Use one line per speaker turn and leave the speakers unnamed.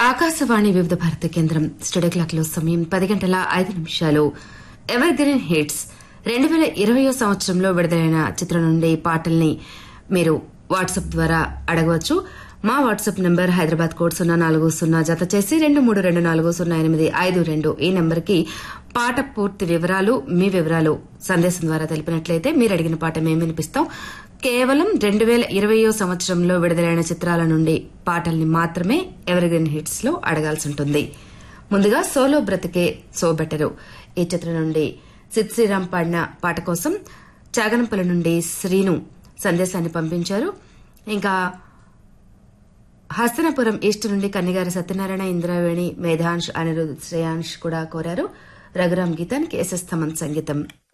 ఆకాశవాణి వివిధ భారత కేంద్రం స్టూడియో క్లాక్ లో సమయం పది గంటల ఐదు నిమిషాలు ఎవర్ గ్రీన్ హిట్స్ రెండు వేల ఇరవయో సంవత్సరంలో విడుదలైన చిత్రం నుండి పాటల్ని మీరు వాట్సాప్ ద్వారా అడగవచ్చు మా వాట్సాప్ నంబర్ హైదరాబాద్ కోడ్ సున్నా నాలుగు సున్నా జత చేసి రెండు మూడు రెండు నాలుగు సున్నా ఎనిమిది ఐదు రెండు ఈ నంబర్కి పాట పూర్తి వివరాలు మీ వివరాలు సందేశం ద్వారా తెలిపినట్లయితే మీరు అడిగిన పాట మేము వినిపిస్తాం కేవలం రెండు వేల ఇరవయో సంవత్సరంలో విడుదలైన చిత్రాల నుండి పాటల్ని మాత్రమే ఎవర్ గ్రీన్ హిట్స్ లో అడగాల్సి ఉంటుంది ముందుగా సోలో బ్రతికే సో బెటరు ఈ చిత్రం నుండి సిద్ శ్రీరామ్ పాడిన పాట కోసం చాగనంపల్లి నుండి శ్రీను సందేశాన్ని పంపించారు ఇంకా హస్తనపురం ఈస్ట్ నుండి కన్నిగారి సత్యనారాయణ ఇంద్రావేణి మేధాంశ్ అనిరుద్ శ్రేయాంశ్ కూడా కోరారు రఘురాం గీతానికి ఎస్ఎస్ థమన్ సంగీతం